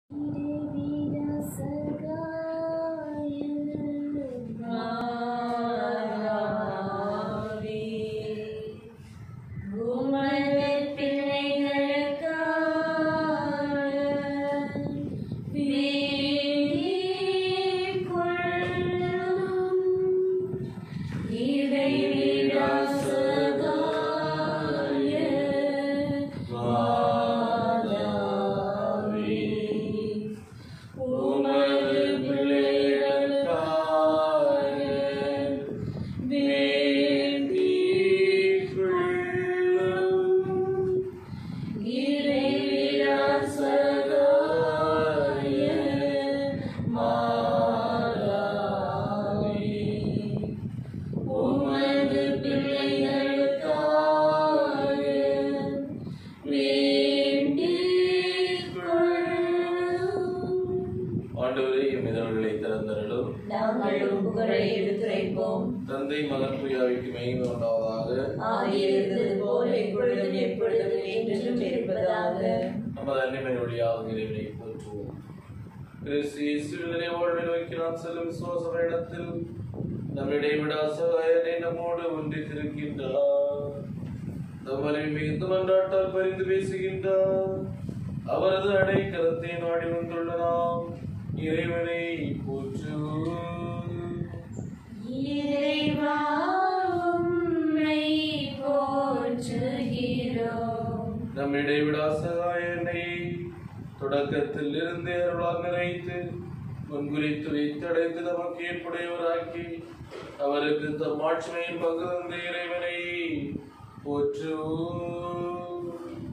உமது பிள்ளைகளுக்காக வேண்டிக் கொள்ளும். இறைவிடா சகாய மாதாவே, உமது பிள்ளைகளுக்காக வேண்டிக் கொள்ளும். ஆண்டவரே எம் இதழ்களை திறந்தருளும் நாங்கள் புகழை எடுத்துரைப்போம் தந்தை மகன் புயாவிற்கு மெய்மை உண்டாவதாக ஆதியில் இருந்தது போல இப்பொழுதும் எப்பொழுதும் என்றென்றும் இருப்பதாக நமது அன்னிமை வழியாக இறைவனை போற்றுவோம் கிறிஸ்து இயேசுவின் நினைவாழ்வில் வைக்கிறான் செல்லும் விசுவாச பயணத்தில் நம்மிடையே விடா சகாயனை நம்மோடு ஒன்றித்திருக்கின்றார் நம்மளை மிகுந்த மன்றாட்டால் பரிந்து பேசுகின்றார் அவரது அடைக்கலத்தை நாடி வந்துள்ள நாம் இறைவனை போற்றுவோம் இறைவா உம்மை போற்றுகிறோம் நம்மிடையே விடா சகாயனை தொடக்கத்தில் இருந்தே அருளால் நிறைத்து முன்குறித்து வைத்தடைந்து நமக்கு ஏற்புடையவராக்கி அவருக்கு தம் ஆட்சிமையில் பங்கு தந்த இறைவனை போற்றுவோம்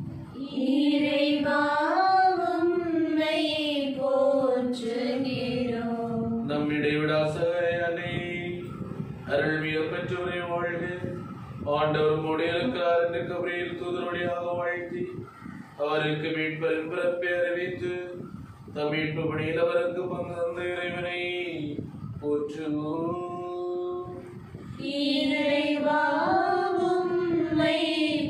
இறைவா உம்மை போற்றுகிறோம் நம்மிடையே விடா சகாயனை அருள்வியல் பெற்றோரை வாழ்க ஆண்டவர் மூடி இருக்கிறார் என்று கபரியில் தூதரொழியாக வாழ்த்தி அவருக்கு மீட்பரின் பிறப்பை அறிவித்து தம் மீட்பு பணியில் அவருக்கு பங்கு தந்த இறைவனை போற்றுவோம் இறைவா உம்மை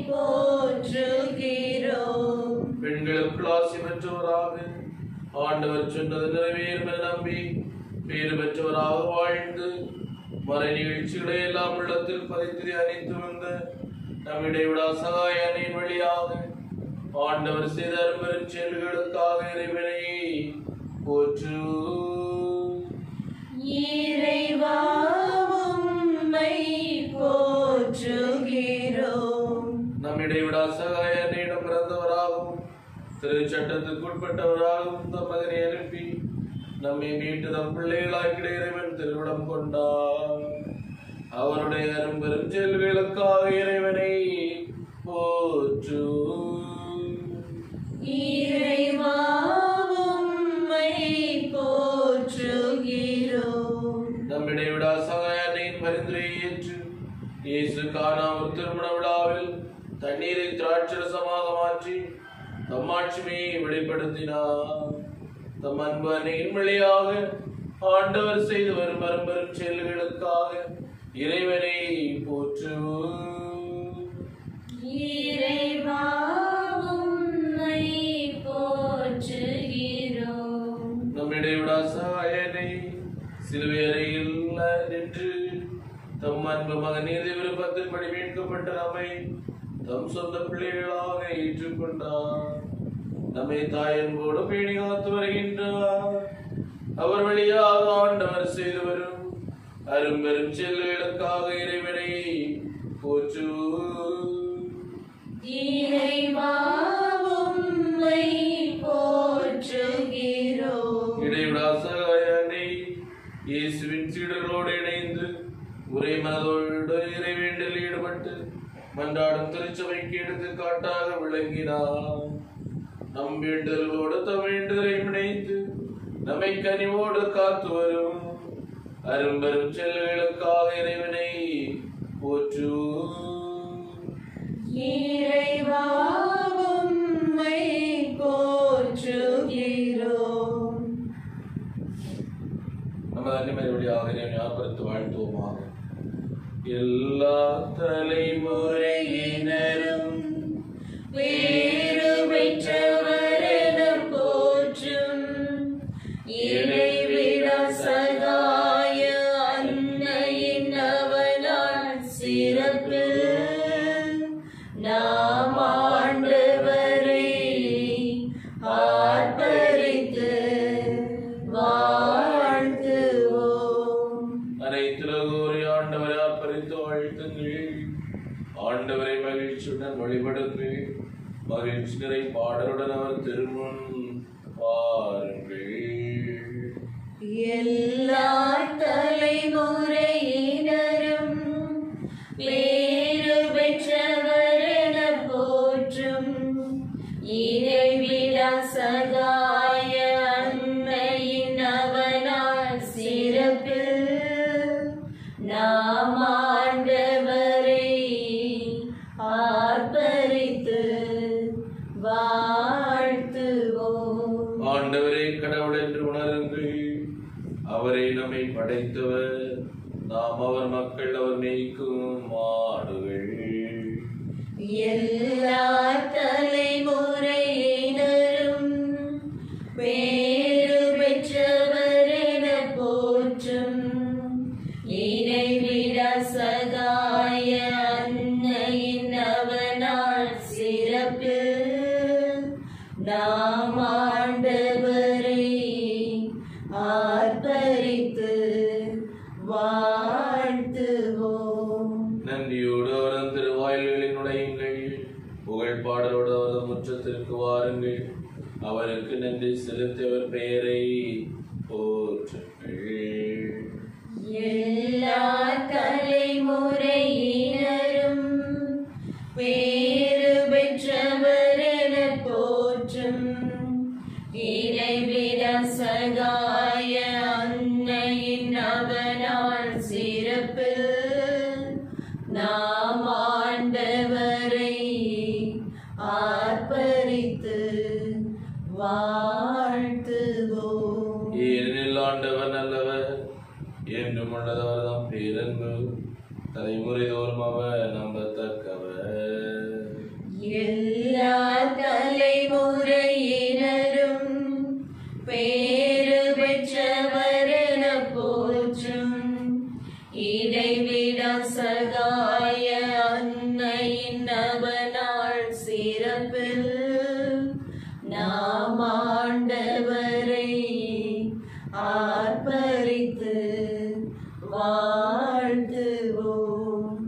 போற்றுகிறோம் பெண்களுக்குள் ஆசி பெற்றவராக ஆண்டவர் சொன்னது நிறைவேறும் என நம்பி பேறு பெற்றவராக வாழ்ந்து மறை நிகழ்ச்சிகளை எல்லாம் உள்ளத்தில் பதித்து அணித்து வந்த நம்மிடையே விடா சகாய அணியின் வழியாக ஆண்டவர் செய்த அரும்பெரும் செயல்களுக்காக இறைவனை போற்றுவோம் இறைவா உம்மை போற்றுகிறோம் நம்மிடையே விடா சகாய அன்னையிடம் பிறந்தவராகவும் திரு சட்டத்துக்குட்பட்டவராகவும் தம் மகனை அனுப்பி நம்மை மீட்டு தம் பிள்ளைகளாக்கிட இறைவன் திருவிடம் கொண்டார் அவருடைய அரும்பெரும் செயல்களுக்காக இறைவனை போற்றுவோம் இறைவா உம்மை போற்றுகிறோம் நம்மிடையே விடா சகாய அன்னையின் பரிந்துரையை ஏற்று இயேசு கானா ஒரு திருமண விழாவில் தண்ணீரை திராட்சரசமாக மாற்றி தம் ஆட்சிமையை வெளிப்படுத்தினார் தம் அன்பு அன்னையின் வழியாக ஆண்டவர் செய்து வரும் பரம்பரும் செயல்களுக்காக இறைவனை போற்றுவோம் இறைவா உம்மை போற்றுகிறோம் நம்மிடையே விடா சகாயனை சிலுவை அறையில் நின்று தம் அன்பு மகன் நீதி விருப்பத்தின்படி மீட்கப்பட்ட நம்மை தம் சொந்த பிள்ளைகளாக ஏற்றுக்கொண்டார் நம்மை தாயன்போடு பேணி காத்து வருகின்றார் அவர் வழியாக ஆண்டவர் செய்து வரும் அரும்பெரும் செல்லுகளுக்காக இறைவனை போற்றுவோம் இறைவா உம்மை போற்றுகிறோம் இடைவிடா சகாயனை இயேசுவின் சீடர்களோடு இணைந்து ஒரே மனதோடு இறைவேண்டல் ஈடுபட்டு மன்றாடும் திருச்சபைக்கு எடுத்துக்காட்டாக விளங்கினார் நம் வேண்டல்களோடு தம் வேண்டுதலை இணைத்து நம்மை கனிவோடு காத்து வரும் அரும்பெரும் செல்லுகளுக்காக இறைவனை போற்றுவோம் இறைவா உம்மை போற்றுகிறோம் நம்ம அன்னிமதி வழியாக ஞாபகத்து வாழ்த்துவோமாக எல்லா தலைமுறையினரும் பேரு பெற்றவரென போற்றும் ஆர்ப்பரித்து வாழ்த்துவோம் அனைத்துலகோரை ஆண்டவரை ஆர்ப்பரித்து வாழ்த்துங்கள் ஆண்டவரை மகிழ்ச்சியுடன் வழிபடுங்கள் மகிழ்ச்சி நிறை பாடலுடன் அவர் திருமுன் பாருங்கள் எல்லா தலைமுறையினரும் பேரு பெற்றவரென போற்றும் இறைவிழா சகாய அன்னையின் அவனால் சிறப்பில் நாம் ஆண்டவரை ஆர்ப்பரித்து வாழ்த்துவோம் ஆண்டவரே கடவுள் என்று உணருங்கள் அவரை நம்மை படைத்தவர் நாம் அவர் மக்கள் அவர் மேய்க்கும் மாடுகள் எல்லா தலைமுறையினரும் பேரு பெற்றவரென போற்றும் இறைவிட சகாய அன்னையின் அவனால் சிறப்பு நாம் ஆண்டவரை ஆர்ப்பரித்து வாழ்த்துவோம் நன்றியோடு அவரது திருவாயில்களில் நுழையுங்கள் புகழ் பாடலோடு அவரது முற்றத்திற்கு வாருங்கள் அவருக்கு நன்றி செலுத்தியவர் பெயரை போற்றுங்கள் எல்லா தலைமுறையினரும் பேரு பெற்றவரென போற்றும் இறைவிட சகாய அன்னையின் அவனால் சிறப்பு நாம் ஆண்டவரை ஆர்ப்பரித்து வாழ்த்துவோம் ஏனெனில் ஆண்டவர் நல்லவர் என்றும் உள்ளதவர் தம் பேரன்பு தலைமுறை தோறும் அவர் நம்பத்தக்கவர் எல்லா தலைமுறையினரும் பேரு பெற்றவரென போற்றும் இடைவிட சகாய அன்னையின் அவனால் சிறப்பில் நாம் ஆண்டவரை ஆர்ப்பரித்து வாழ்த்துவோம்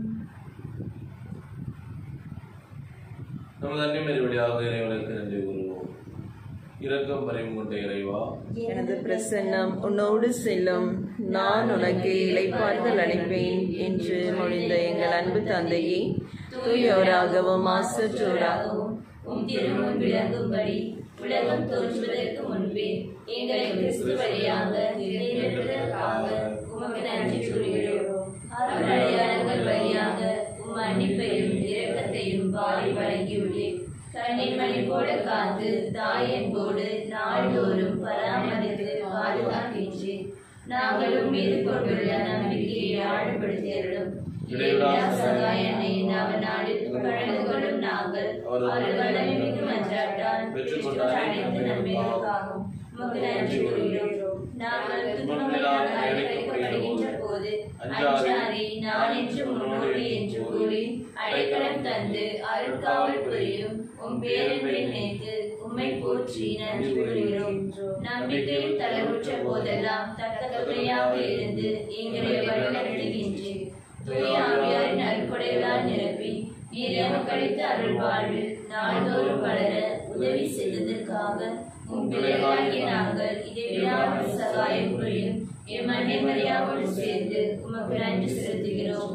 நமது அன்னிமறி வழியாக இறைவனுக்கு நன்றி கூறுவோம் இரக்கம் பரிவு கொண்ட இறைவா எனது பிரசன்னம் உன்னோடு செல்லும் நான் உனக்கு இளைப்பாறுதல் அளிப்பேன் என்று மொழிந்த எங்கள் அன்பு தந்தையே தூயோராகவும் மாசற்றோராகவும் உம் திருமுன் விளங்கும்படி உலகம் தோன்றுவதற்கு முன்பே எங்களை கிறிஸ்து வழியாக தேர்ந்தெடுத்ததற்காக உமக்கு நன்றி கூறுகிறோம் அருள் அடையாளங்கள் வழியாக உம் மன்னிப்பையும் இரக்கத்தையும் வாரி வழங்கியுள்ளேன் கண்ணின் மணி போல காத்து தாய் என்போடு நாள்தோறும் பராமரித்து பாதுகாக்கின்றேன் நாங்களும் மீது கொண்டுள்ள நம்பிக்கையை ஆழப்படுத்தியருளும் இடைவிடா சகாயனையின் அவன் நாளில் கலந்து கொள்ளும் நாங்கள் அவர்கள் வல்லமை மிகு மன்றாட்டால் பெற்றுக்கொண்ட அனைத்து நன்மைகளுக்காகவும் உமக்கு நன்றி கூறுகிறோம் நாங்கள் துன்பங்களால் அழைக்கப்படுகின்ற போது அஞ்சாரே நான் என்று முன்னோடி என்று கூறி அடைக்கலம் தந்து அருட்காவல் புரியும் உம் பேரன்பை நினைத்து உம்மை போற்றி நன்றி கூறுகிறோம் நம்பிக்கையில் தளர்வுற்ற போதெல்லாம் தக்க துணையாக இருந்து எங்களை வழிநடத்துகின்றேன் தூய ஆவியாரின் அருட்கொடைகளால் நிரப்பி நீர் எமக்களித்த அருள் வாழ்வில் நாள்தோறும் வளர உதவி செய்ததற்காக உம் பிள்ளைகளாகிய நாங்கள் இதை விடாமல் சகாயம் புரியும் எம் அன்னை மரியாவோடு சேர்ந்து உமக்கு நன்றி செலுத்துகிறோம்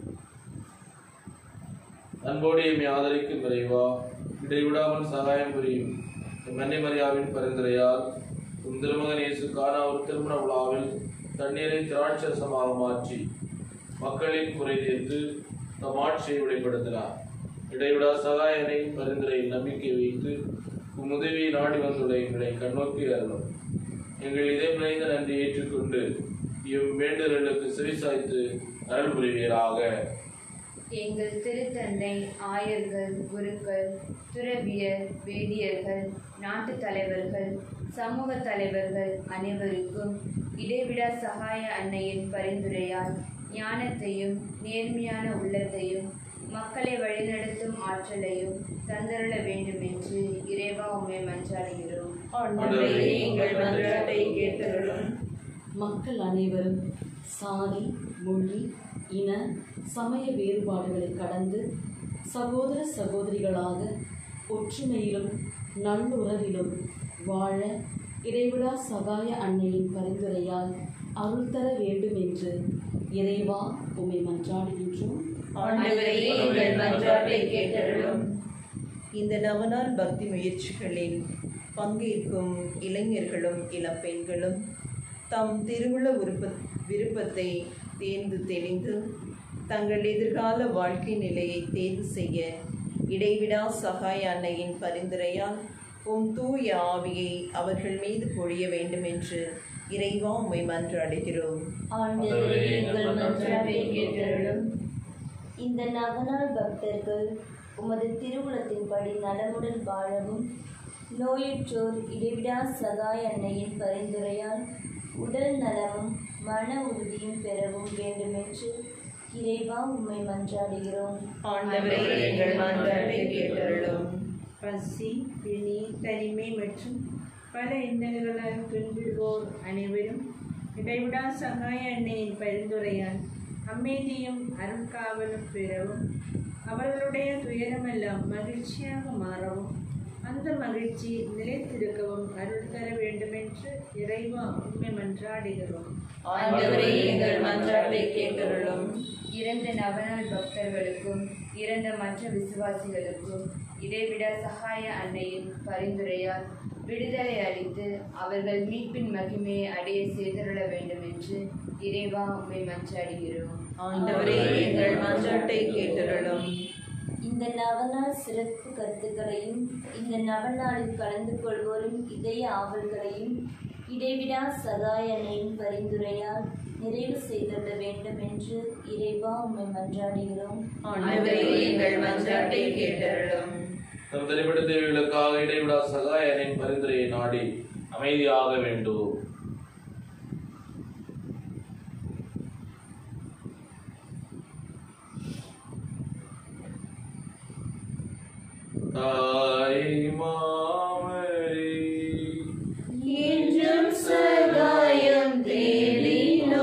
அன்போடு எம்மை ஆதரிக்கும் இறைவா இடைவிடாமல் சகாயம் புரியும் எம் அன்னை மரியாவின் பரிந்துரையால் உம் திருமகன் இயேசு காணா ஒரு திருமண விழாவில் தண்ணீரை திராட்சரசமாக மாற்றி மக்களின் குறை தீர்த்து தம் ஆட்சியை வெளிப்படுத்தினார் இடைவிடா சகாயனை பரிந்துரையில் நம்பிக்கை வைத்து உம் உதவியை நாடி வந்துள்ள எங்களை கண்ணோக்கி அருளும் எங்கள் இதயம் நிறைந்த நன்றி ஏற்றுக்கொண்டு இவ் வேண்டுதலுக்கு செவிசாய்த்து அருள் புரிவீராக எங்கள் திருத்தந்தை ஆயர்கள் குருக்கள் துறவியர் வேதியர்கள் நாட்டுத் தலைவர்கள் சமூக தலைவர்கள் அனைவருக்கும் இடைவிடா சகாய அன்னையின் பரிந்துரையால் ஞானத்தையும் நேர்மையான உள்ளத்தையும் மக்களை வழிநடத்தும் ஆற்றலையும் தந்தருள வேண்டும் என்று இறைவா உண்மை மன்றாடுகிறோம் ஆண்டவரே எங்கள் மன்றாட்டை கேட்டருளும் மக்கள் அனைவரும் சாதி மொழி இன சமய வேறுபாடுகளை கடந்து சகோதர சகோதரிகளாக ஒற்றுமையிலும் நல்லுறவிலும் வாழ இடைவிடா சகாய அன்னையின் பரிந்துரையால் அருள் தர வேண்டும் என்று இறைவா உம்மை மன்றாடுகின்றோம் ஆண்டவரே எங்கள் மன்றாட்டை கேட்டருளும் இந்த நவநாள் பக்தி முயற்சிகளில் பங்கேற்கும் இளைஞர்களும் இளம்பெண்களும் தம் திருவுள விருப்ப விருப்பத்தை தேர்ந்து தெளிந்து தங்கள் எதிர்கால வாழ்க்கை நிலையை தேர்வு செய்ய இடைவிடா சகாய அன்னையின் பரிந்துரையால் உம் தூய ஆவியை அவர்கள் மீது பொழிய வேண்டும் என்று இறைவா உம்மை மன்றாடுகிறோம் ஆண்டவரே எங்கள் மன்றாட்டை கேட்டருளும் இந்த நவநாள் பக்தர்கள் உமது திருவுளத்தின்படி நலமுடன் வாழவும் நோயுற்றோர் இடைவிடா சகாய அன்னையின் பரிந்துரையால் உடல் நலமும் மன உறுதியும் பெறவும் வேண்டுமென்று இறைவா உம்மை மன்றாடுகிறோம் ஆண்டவரே எங்கள் மன்றாட்டை கேட்டருளும் பசி பிணி தனிமை மற்றும் பல இன்னல்களால் துன்புறுவோர் அனைவரும் இடைவிடா சகாய அன்னையின் பரிந்துரையால் அமைதியும் அருட்காவலும் பெறவும் அவர்களுடைய துயரமெல்லாம் மகிழ்ச்சியாக மாறவும் அந்த மகிழ்ச்சி நிலைத்திருக்கவும் அருள் தர வேண்டுமென்று இறைவா உண்மை மன்றாடுகிறோம் ஆண்டவரே எங்கள் மன்றாட்டை கேட்டருளும் இறந்த நவநாள் பக்தர்களுக்கும் இறந்த மற்ற விசுவாசிகளுக்கும் இடைவிடா சகாய அன்னையின் பரிந்துரையால் விடுதலை அளித்து அவர்கள் மீட்பின் மகிமையை அடைய செய்தருள வேண்டும் என்று இறைவா உம்மை மன்றாடுகிறோம் ஆண்டவரே எங்கள் மன்றாட்டை கேட்டருளும் இந்த நவநாள் சிறப்பு கருத்துக்களையும் இந்த நவநாளில் கலந்து கொள்வோரின் இதய ஆவல்களையும் இடைவிடா சகாய அன்னையின் பரிந்துரையால் நிறைவு செய்துள்ள வேண்டும் என்று இறைவா உம்மை மன்றாடுகிறோம் ஆண்டவரே எங்கள் மன்றாட்டை கேட்டருளும் நம் தனிப்பட்ட தேவைகளுக்காக இடைவிடா சகாயனின் பரிந்துரையை நாடி அமைதியாக வேண்டும் தாய் மாமரி என்றும் சகாயம் தேடினோ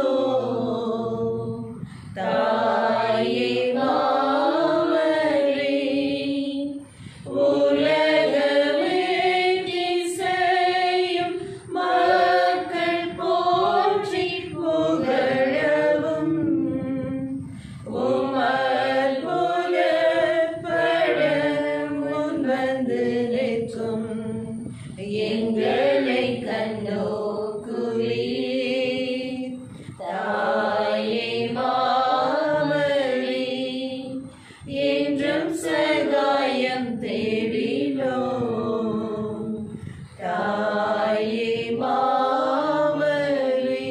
தாயே மாமரி உலகமே திசையும் மக்கள் போற்றி புகழவும் உமர் புகழ்படம் முன் வந்து நிற்கும் எங்களை கண்ணோக்குவீர் தாயே மாமரி என்றும் சகாயம் தேடினோம் தாயே மாமரி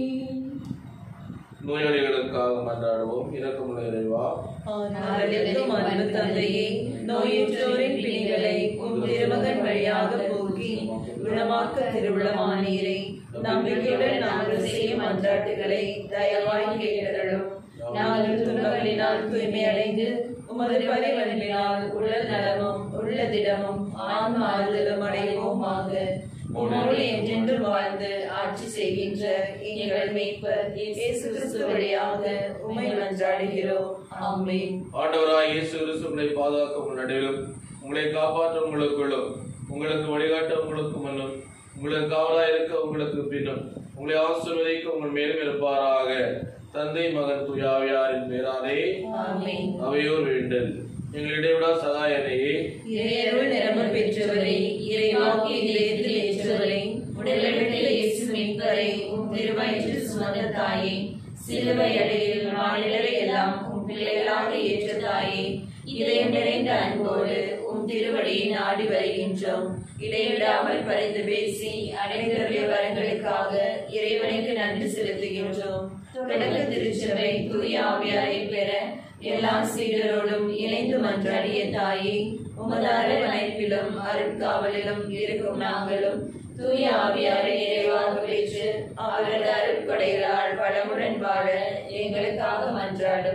நோயாளிகளுக்காக மன்றாடுவோம் இரக்கமுள்ள இறைவா ஆனாலும் அன்பு தந்தையே நோயுற்றோரின் பிணிகளை உம் திருமகன் வழியாக போக்கி குணமாக்க திருவிழமானீரை நம்பிக்கையுடன் நாங்கள் செய்யும் மன்றாட்டுகளை தயவாய் கேட்டருளும் நாங்கள் துன்பங்களினால் தூய்மை அடைந்து உமது பரிவன்பினால் உடல் நலமும் உள்ளதிடமும் ஆன்ம ஆறுதலும் அடைவோமாக உன்னோடு என்றென்றும் வாழ்ந்து ஆட்சி செய்கின்ற எங்கள் மீட்பர் இயேசு கிறிஸ்து வழியாக உம்மை மன்றாடுகிறோம் ஆமென் ஆண்டவராய் இயேசு கிறிஸ்து உங்களை பாதுகாக்க உங்கள் நடுவிலும் உங்களை காப்பாற்ற உங்களுக்குள்ளும் உங்களுக்கு வழிகாட்ட உங்களுக்கு முன்னும் உங்களுக்கு காவலாய் இருக்க உங்களுக்கு பின்னும் உங்களை ஆசீர்வதிக்க உங்கள் மேலும் இருப்பாராக தந்தை மகன் துயாவியாரின் பேராலே ஆமென் அவையோர் வேண்டல் எங்கள் இடைவிடா சகாயனையே இறையருள் நிரம்ப பெற்றவரே இறைவாக்கு இதயத்தில் ஏற்றவரே உடலெடுத்த இயேசு மீட்பரே உம் திருவயிற்றில் சுமந்த தாயே சிலுவை அடையில் மாநிலரை எல்லாம் உம் பிள்ளைகளாக ஏற்ற தாயே இதயம் நிறைந்த அன்போடு உம் திருவடியை நாடி வருகின்றோம் இடைவிடாமல் பரிந்து பேசி அடைந்தருடைய வரங்களுக்காக இறைவனுக்கு நன்றி செலுத்துகின்றோம் தொடக்க திருச்சபை தூய ஆவியாரை பெற எல்லா சீடரோடும் இணைந்து மன்றாடிய தாயே உமது அரவணைப்பிலும் அருட்காவலிலும் இருக்கும் நாங்களும் தூய ஆவியாரை நிறைவாக பெற்று அவரது அருட்கொடைகளால் வளமுடன் வாழ எங்களுக்காக மன்றாடும்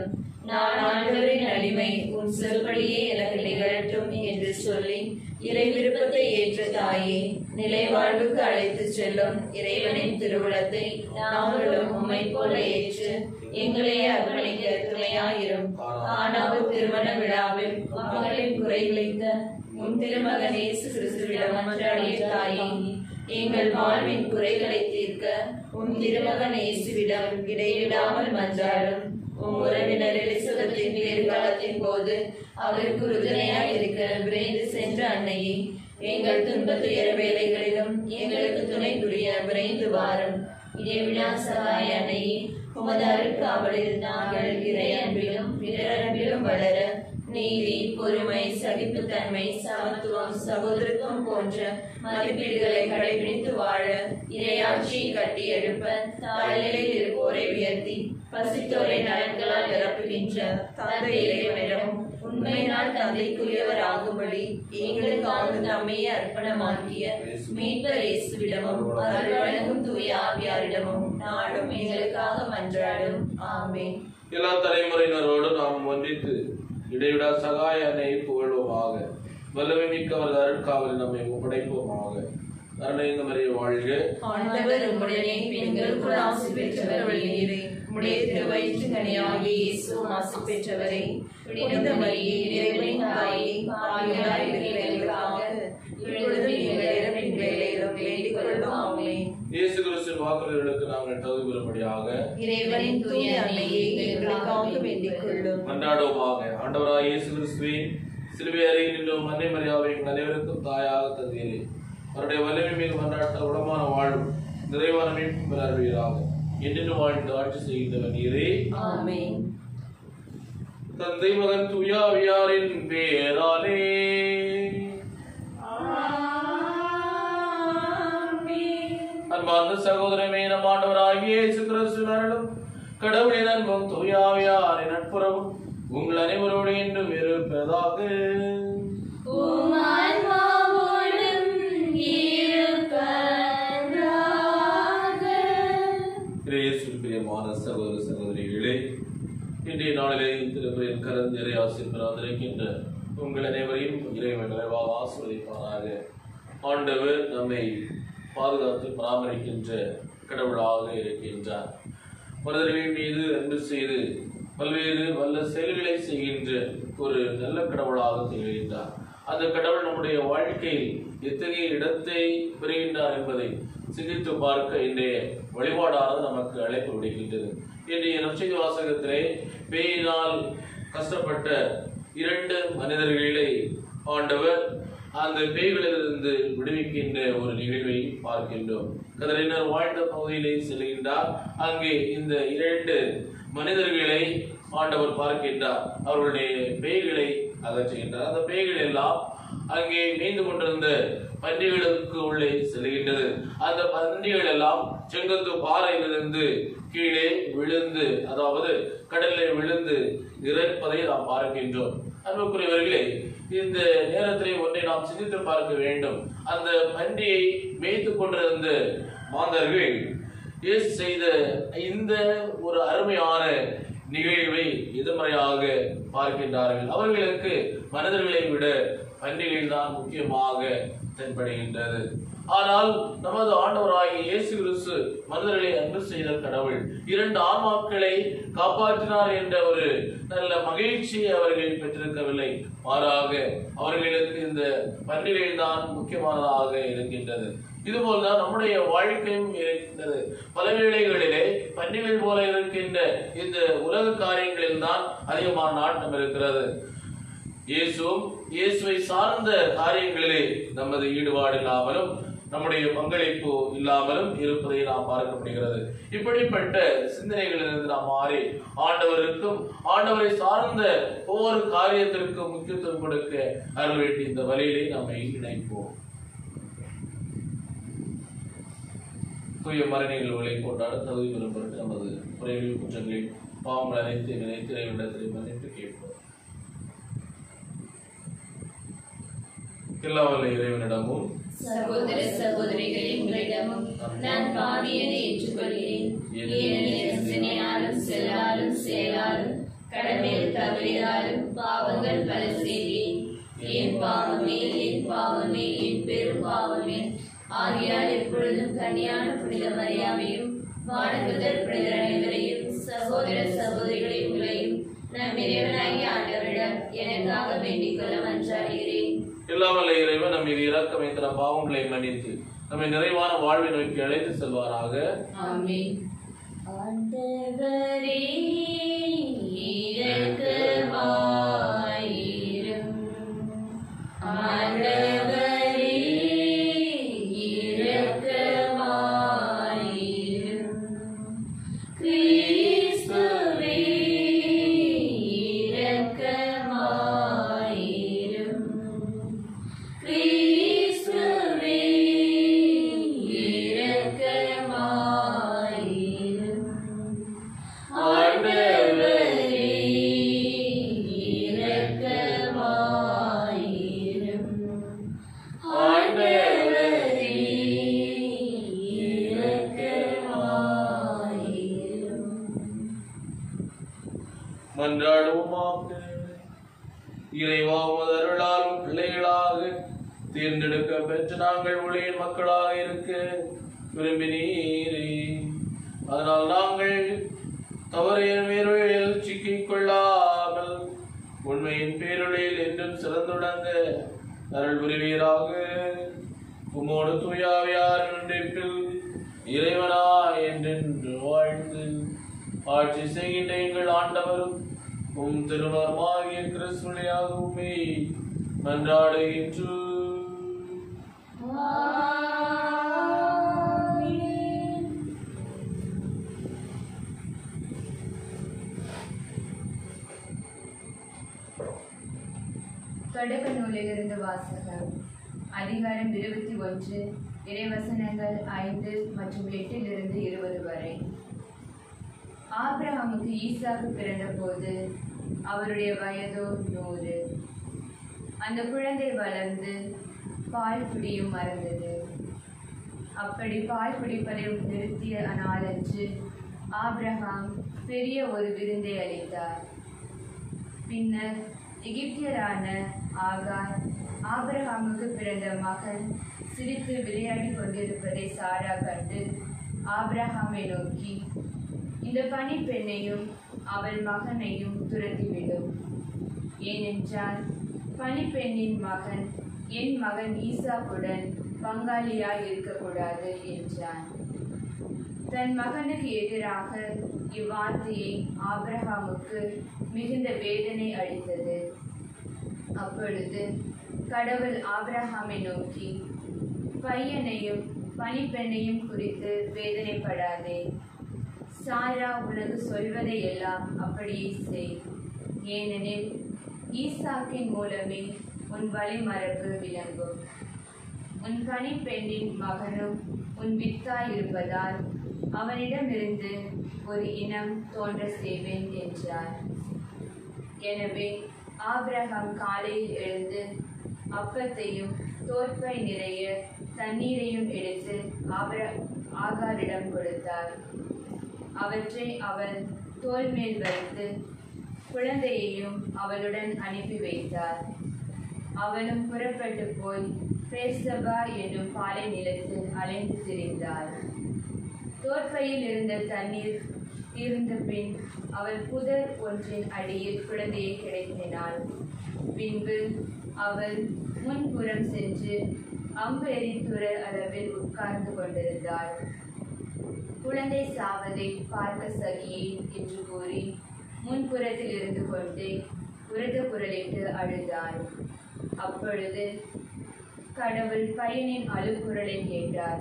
நான் ஆண்டவரின் அடிமை உன் சொல்படியே எனக்கு நிகழட்டும் என்று சொல்லி இறை விருப்பத்தை ஏற்ற தாயே நிலை வாழ்வுக்கு அழைத்துச் செல்லும் இறைவனின் திருவுளத்தை நாங்களும் உம்மை போல ஏற்று எங்களையே அர்ப்பணிக்க துணையாயிரும் ஆனாவும் திருமண விழாவில் மகளின் குறைகுலைந்த உன் திருமகன் இயேசு கிறிஸ்துவிடம் மன்றாடிய தாயே எங்கள் வாழ்வின் குறைகளை தீர்க்க உன் திருமகன் இயேசுவிடம் இடைவிடாமல் மன்றாடும் உம் உறவினர் எலிசபெத்தின் பேறுகாலத்தின் போது அவருக்கு உறுதுணையாய் இருக்க விரைந்து சென்ற அன்னையே எங்கள் துன்ப துயர வேலைகளிலும் எங்களுக்கு துணை புரிய விரைந்து வாரும் இடைவிடா சகாய அன்னையே உமது அருட்காவலில் நாங்கள் இறை அன்பிலும் பிறரன்பிலும் வளர நீதி பொறுமை சகிப்புத்தன்மை சமத்துவம் சகோதரத்துவம் போன்ற மதிப்பீடுகளை கடைபிடித்து வாழ இறையாட்சியை கட்டி எழுப்ப தாழ்நிலையில் இருப்போரை உயர்த்தி பசித்தோரை நலன்களால் நிரப்புகின்ற தந்தை இறைவனிடமும் உண்மையினால் தந்தைக்குரியவர் ஆகும்படி எங்களுக்காக தம்மையே அர்ப்பணமாக்கிய மீட்பர் இயேசுவிடமும் அருள் வழங்கும் தூய ஆவியாரிடமும் நாடும் எங்களுக்காக மன்றாடும் ஆமென் எல்லா தலைமுறையினரோடு நாம் ஒன்றித்து இடைவிடா சகாய அன்னையை புகழ்வோமாக வல்லமை மிக்கவர் அருட்காவல் நம்மை ஒப்படைப்போமாக அருணைந்த மறிய வாழ்க ஆண்டவர் உம்முடனே பெண்களுக்குள் ஆசி பெற்றவர் வழியீரே உம்முடைய திருவயிற்று கனியாகிய இயேசு ஆசி பெற்றவரே புனித மரியே இறைவனின் தாயே பாவிகளாய் இருக்கிற எங்களுக்காக இப்பொழுதும் எங்கள் இறப்பின் வேளையிலும் வேண்டிக் கொள்ளும் ஆமென் இயேசு கிறிஸ்துவின் வாக்குறுதிகளுக்கு நாங்கள் தகுதி பெறும்படியாக இறைவனின் தூய அன்னையே எங்களுக்காக வேண்டிக் கொள்ளும் மன்றாடுவோமாக ஆண்டவராய் இயேசு கிறிஸ்துவே சிலுவை அருகில் நின்றும் அன்னை மரியாதை எங்கள் அனைவருக்கும் தாயாக தந்தீரே அவருடைய வல்லமை மீது மன்றாட்ட உடமான வாழ்வு நிறைவான மீட்பும் பெற அருள்வீராக என்றென்று வாழ்ந்து ஆட்சி செய்கின்றவர் நீரே ஆமென் தந்தை மகன் துயாவியாரின் பேராலே அன்பார்ந்த சகோதரமே நம் ஆண்டவராகிய இயேசு கிறிஸ்துவின் அருளும் கடவுளின் அன்பும் துயாவியாரின் நட்புறவும் உங்கள் அனைவரோடு என்று இருப்பதாக இயேசுவில் பிரியமான சகோதர சகோதரிகளே இன்றைய நாளிலே திருப்பதியின் கரந்திரை ஆசிரியராதிருக்கின்ற உங்கள் அனைவரையும் இறைவன் நிறைவாக ஆசிர்வதிப்பாராக ஆண்டவர் நம்மை பாதுகாத்து பராமரிக்கின்ற கடவுளாக இருக்கின்றார் மனிதர்கள் மீது அன்பு செய்து பல்வேறு வல்ல செயல்களை செய்கின்ற ஒரு நல்ல கடவுளாக திகழ்கின்றார் அந்த கடவுள் நம்முடைய வாழ்க்கையில் எத்தகைய இடத்தை பெறுகின்றார் என்பதை சிந்தித்து பார்க்க இன்றைய வழிபாடானது நமக்கு அழைப்பு விடுகின்றது இன்றைய நற்செய்தி வாசகத்திலே பேயினால் கஷ்டப்பட்ட இரண்டு மனிதர்களை ஆண்டவர் அந்த பேய்களிலிருந்து விடுவிக்கின்ற ஒரு நிகழ்வை பார்க்கின்றோம் கதறினர் வாழ்ந்த பகுதியிலே செல்கின்றார் அங்கே இந்த இரண்டு மனிதர்களை ஆண்டவர் பார்க்கின்றார் அவர்களுடைய பேய்களை அகற்றுகின்றார் அந்த பேய்கள் எல்லாம் அங்கே மேய்ந்து கொண்டிருந்த பன்றிகளுக்கு உள்ளே செல்கின்றது அந்த பன்றிகள் எல்லாம் செங்கத்து பாறையிலிருந்து கீழே விழுந்து அதாவது கடலில் விழுந்து இறப்பதை நாம் பார்க்கின்றோம் அன்புக்குரியவர்களே இந்த நேரத்திலே ஒன்றை நாம் சிந்தித்து பார்க்க வேண்டும் அந்த பன்றியை மேய்த்து கொண்டிருந்த மாந்தர்கள் இயேசு செய்த இந்த ஒரு அருமையான நிகழ்வை எதிர்மறையாக பார்க்கின்றார்கள் அவர்களுக்கு மனிதர்களை விட பன்றிகள் தான் முக்கியமாக தென்படுகின்றது ஆனால் நமது ஆண்டவராகிய இயேசு கிறிஸ்து மனிதர்களை அன்பு செய்த கடவுள் இரண்டு ஆன்மாக்களை காப்பாற்றினார் என்ற ஒரு நல்ல மகிழ்ச்சியை அவர்கள் பெற்றிருக்கவில்லை மாறாக அவர்களுக்கு இந்த பன்றிகள் தான் முக்கியமானதாக இருக்கின்றது இதுபோல்தான் நம்முடைய வாழ்க்கையும் இருக்கின்றது பல வேளைகளிலே பன்றிகள் போல இருக்கின்ற இந்த உலக காரியங்களில் தான் அதிகமான நாட்டம் இருக்கிறது இயேசுவும் இயேசுவை சார்ந்த காரியங்களிலே நமது ஈடுபாடு இல்லாமலும் நம்முடைய பங்களிப்பு இல்லாமலும் இருப்பதை நாம் பார்க்கப்படுகிறது இப்படிப்பட்ட சிந்தனைகளிலிருந்து நாம் மாறி ஆண்டவருக்கும் ஆண்டவரை சார்ந்த ஒவ்வொரு காரியத்திற்கும் முக்கியத்துவம் கொடுக்க அருள் வேண்டிய இந்த வழியிலே நம்மை இணைப்போம் தூய மரண நிகழ்வுகளை கொண்டாட தகுதி பெறும் பொருட்டு நமது குறைகள் குற்றங்கள் பாவங்கள் அனைத்து நினைத்து இறைவனிடத்திலே மன்னித்து கேட்போம் எல்லா வல்ல இறைவனிடமும் சகோதர சகோதரிகளே உங்களிடமும் நான் பாவியதை ஏற்றுக்கொள்கிறேன் ஏனெனில் சினையாலும் செல்லாலும் செயலாலும் கடமையில் தவறினாலும் பாவங்கள் பல செய்தேன் என் பாவமே என் பாவமே என் பெரும் பாவமே ஆகையால் எப்பொழுதும் கன்னியான புனித மரியாதையும் வானகுதர் புனிதர் அனைவரையும் சகோதர சகோதரிகளை உங்களையும் நம் இறைவனாகிய ஆண்டவரிடம் எனக்காக வேண்டிக் கொள்ள மன்றாடுகிறேன் இல்லாமல் இறைவன் நம் மீது இரக்கம் என்ற பாவங்களை மன்னித்து நம்மை நிறைவான வாழ்வை நோக்கி அழைத்து செல்வாராக ஆமென் ஆண்டவரே இரக்கமாயிரும் ஆண்டவரே இரக்கமாயிரும் கிறிஸ்துவே இரக்கமாயிரும் கிறிஸ்துவே இரக்கமாயிரும் ஆண்டவரே இரக்கமாயிரும் ஆண்டவரே இரக்கமாயிரும் மன்றாடுவோமாக இறைவா உமது அருளால் உம் பிள்ளைகளாக தேர்ந்தெடுக்க பெற்று நாங்கள் ஒளியின் மக்களாக இருக்க விரும்பினீரே அதனால் நாங்கள் தவறிய மேற்வழியில் சிக்கிக் கொள்ளாமல் உண்மையின் பேரொழியில் என்றும் சிறந்துடங்க அருள் புரிவீராக உம்மோடு தூயாவியார் ஒன்றிப்பில் இறைவனா என்றென்று வாழ்ந்து ஆட்சி செய்கின்ற எங்கள் ஆண்டவரும் உம் திருமருமாகிய கிறிஸ்துவையாக உண்மை மன்றாடுகின்றோம் தொடக்க நூலிலிருந்து வாசகம் அதிகாரம் இருபத்தி ஒன்று இறைவசனங்கள் ஐந்து மற்றும் எட்டிலிருந்து இருபது வரை ஆபிரகாமுக்கு ஈசாக்கு பிறந்தபோது அவருடைய வயதோ நூறு அந்த குழந்தை வளர்ந்து பால் குடியும் மறந்தது அப்படி பால் குடிப்பதை நிறுத்திய நாளன்று ஆபிரகாம் பெரிய ஒரு விருந்தை அளித்தார் பின்னர் எகிப்தியரான ஆகார் ஆபிரகாமுக்கு பிறந்த மகன் சிரித்து விளையாடிக் கொண்டிருப்பதை சாரா கண்டு ஆபிரகாமை நோக்கி இந்த பணிப்பெண்ணையும் அவள் மகனையும் துரத்திவிடும் ஏனென்றால் பணிப்பெண்ணின் மகன் என் மகன் ஈசாக்குடன் பங்காளியாய் இருக்கக்கூடாது என்றான் தன் மகனுக்கு எதிராக இவ்வார்த்தையை ஆபிரகாமுக்கு மிகுந்த வேதனை அளித்தது அப்பொழுது கடவுள் ஆபிரகாமை நோக்கி பையனையும் பணிப்பெண்ணையும் குறித்து வேதனைப்படாதே சாரா உனக்கு சொல்வதை எல்லாம் அப்படியே செய் ஏனெனில் ஈசாக்கின் மூலமே உன் வழிமரபு விளங்கும் உன் பணிப்பெண்ணின் மகனும் உன் வித்தாய் இருப்பதால் அவனிடமிருந்து ஒரு இனம் தோன்ற செய்வேன் என்றார் எனவே ஆபிரகாம் காலையில் எழுந்து அப்பத்தையும் தோற்பை நிறைய தண்ணீரையும் எடுத்து ஆபிர ஆகாரிடம் கொடுத்தார் அவற்றை அவள் தோள் மேல் வைத்து குழந்தையையும் அவளுடன் அனுப்பி வைத்தார் அவளும் புறப்பட்டு போய் பேர்சபா என்னும் பாலை நிலத்தில் அலைந்து திரிந்தாள் தோற்பையில் இருந்த தண்ணீர் தீர்ந்த பின் அவள் புதர் ஒன்றின் அடியில் குழந்தையை கிடத்தினாள் பின்பு அவள் முன்புறம் சென்று அம்பு எரித்துற அளவில் உட்கார்ந்து கொண்டிருந்தாள் குழந்தை சாவதை பார்க்க சகியேன் என்று கூறி முன்புறத்தில் இருந்து கொண்டு உரத்த குரலிட்டு அழுதாள் அப்பொழுது கடவுள் பையனின் அழுக்குரலை கேட்டார்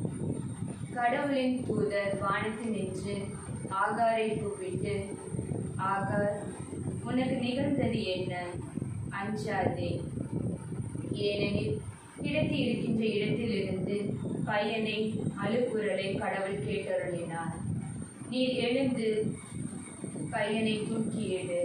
கடவுளின் தூதர் வானத்தில் நின்று ஆகாரை கூப்பிட்டு ஆகார் உனக்கு நிகழ்ந்தது என்ன அஞ்சாதே ஏனெனில் கிடத்தி இருக்கின்ற இடத்திலிருந்து பையனை அழுக்குரலை கடவுள் கேட்டருளினார் நீர் எழுந்து பையனை தூக்கி எடு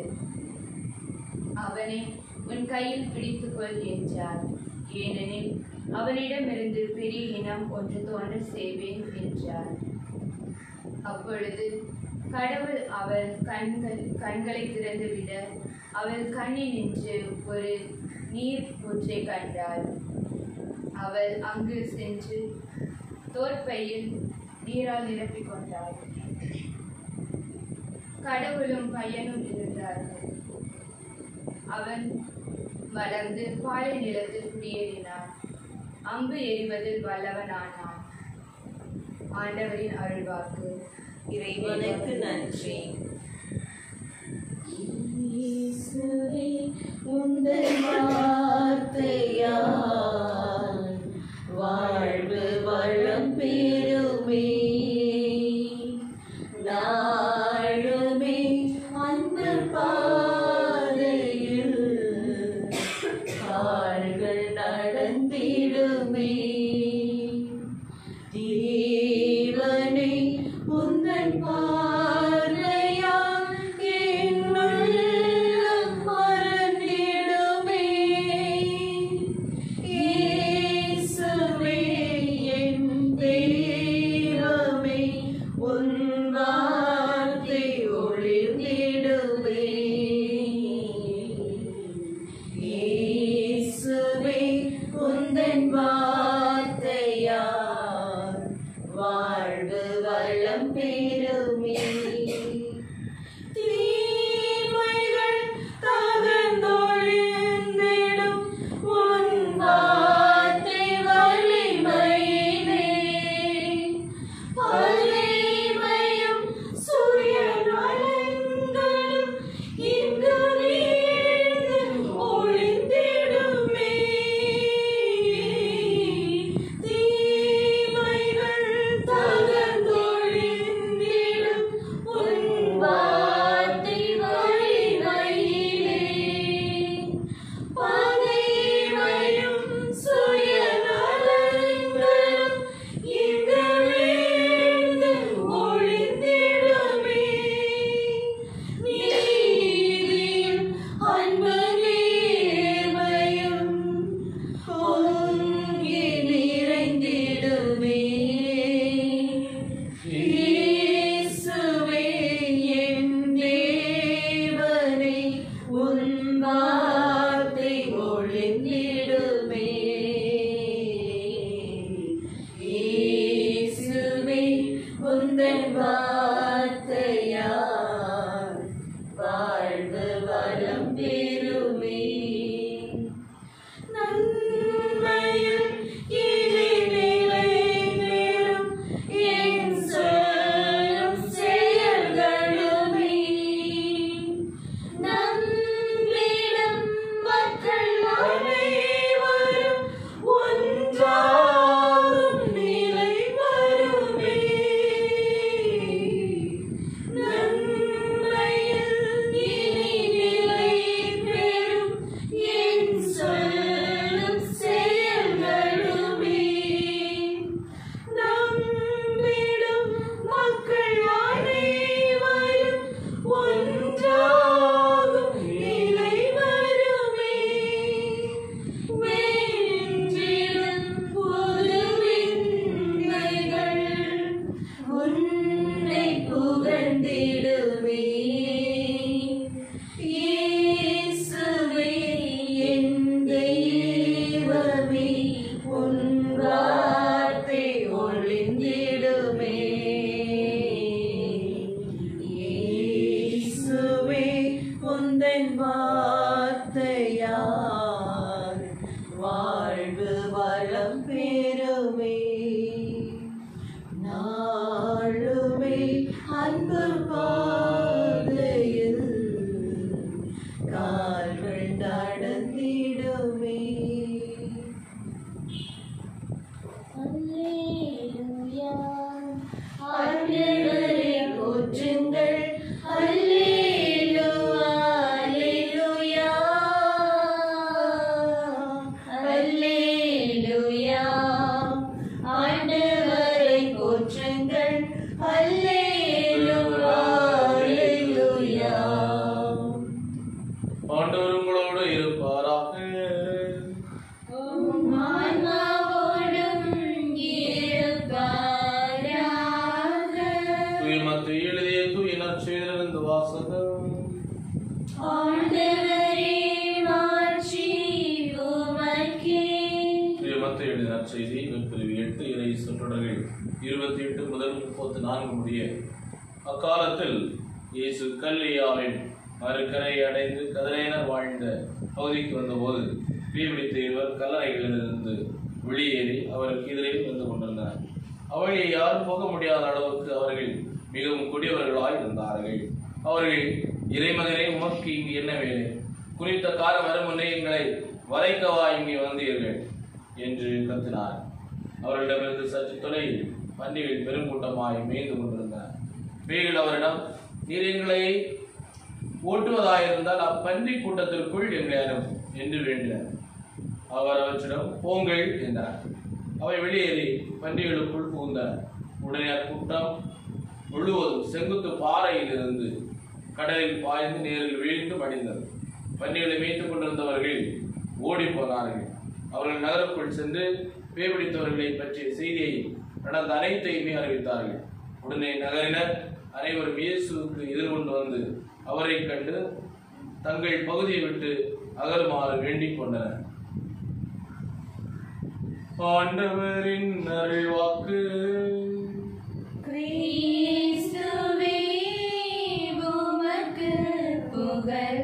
அவனை உன் கையில் பிடித்துக்கொள் என்றார் ஏனெனில் அவனிடமிருந்து பெரிய இனம் ஒன்று தோன்ற செய்வேன் என்றார் அப்பொழுது கடவுள் அவள் கண்கள் கண்களை திறந்துவிட அவள் கண்ணில் நின்று ஒரு நீர் ஊற்றை கண்டாள் அவள் அங்கு சென்று தோற்பையில் நீரால் நிரப்பிக் கொண்டாள் கடவுளும் பையனும் இருந்தார்கள் அவன் வளர்ந்து பாலை நிலத்தில் குடியேறினான் அம்பு எறிவதில் வல்லவனானான் ஆண்டவரின் அருள்வாக்கு இறைவனுக்கு நன்றி இயேசுவே, உந்தன் வார்த்தையால் வாழ்வு வளம் பெறுமே நாளுமே அந்த பாதையில் கால்கள் நடந்திடுமே தேவனே உந்தன் பார்வையால் என்னுள்ளம் மறந்திடுமே. இயேசுவே, என் தெய்வமே, உன் வார்த்தை ஒளிர்ந்திடுமே. இயேசுவே, உந்தன் வார்த்தையால் வாழ்வு வளம் பெறுமே தீமைகள் தகர்ந்தொழிந்திடும் உன் வார்த்தை வலிமையிலே வலிமையும் சுயநலங்களும் இங்கு வீழ்ந்து ஒளிந்திடுமே. தீமைகள் தகர்ந்தொழிந்திடும் திருத்தொடர்கள் இருபத்தி எட்டு முதல் முப்பத்தி நான்கு முடிய அக்காலத்தில் இயேசு கல்லியாவின் மறுக்கரை அடைந்து கதிரையினர் வாழ்ந்த பகுதிக்கு வந்தபோது தீபிடித்த இருவர் கல்லறைகளிலிருந்து வெளியேறி அவருக்கு எதிரே வந்து கொண்டிருந்தனர் அவளை யாரும் போக முடியாத அளவுக்கு அவர்கள் மிகவும் கொடியவர்களாய் இருந்தார்கள் அவர்கள் இறைமகனே உமக்கு இங்கு என்ன வேலை குறித்த காலம் வரும் முன்னே எங்களை வளைக்கவா இங்கே வந்தீர்கள் என்று கத்தினார் அவர்களிடமிருந்து சற்று தொலைவில் பன்றிகள் பெருங்கூட்டமாய் மேய்ந்து கொண்டிருந்தன பேய்கள் அவரிடம் நீர் எங்களை ஓட்டுவதாயிருந்தால் அப்பன்றி கூட்டத்திற்குள் எங்களை அனுப்பும் என்று வேண்டினார் அவர் அவற்றிடம் போங்கள் என்றார் அவை வெளியேறி பன்றிகளுக்குள் புகுந்தனர் உடனே அக்கூட்டம் முழுவதும் செங்குத்து பாறையிலிருந்து கடலில் பாய்ந்து நேரில் வீழ்ந்து மடிந்தது பன்றிகளை மேய்த்துக் கொண்டிருந்தவர்கள் ஓடி போனார்கள் அவர்கள் நகருக்குள் சென்று பேபிடித்தவர்களை பற்றிய செய்தியை நடந்த அனைத்தையுமே அறிவித்தார்கள் உடனே நகரினர் அனைவரும் இயேசுவுக்கு எதிர்கொண்டு வந்து அவரை கண்டு தங்கள் பகுதியை விட்டு அகலுமாறு வேண்டிக் கொண்டனர் ஆண்டவரின் அருள்வாக்கு கிறிஸ்துவே உமக்கு புகழ்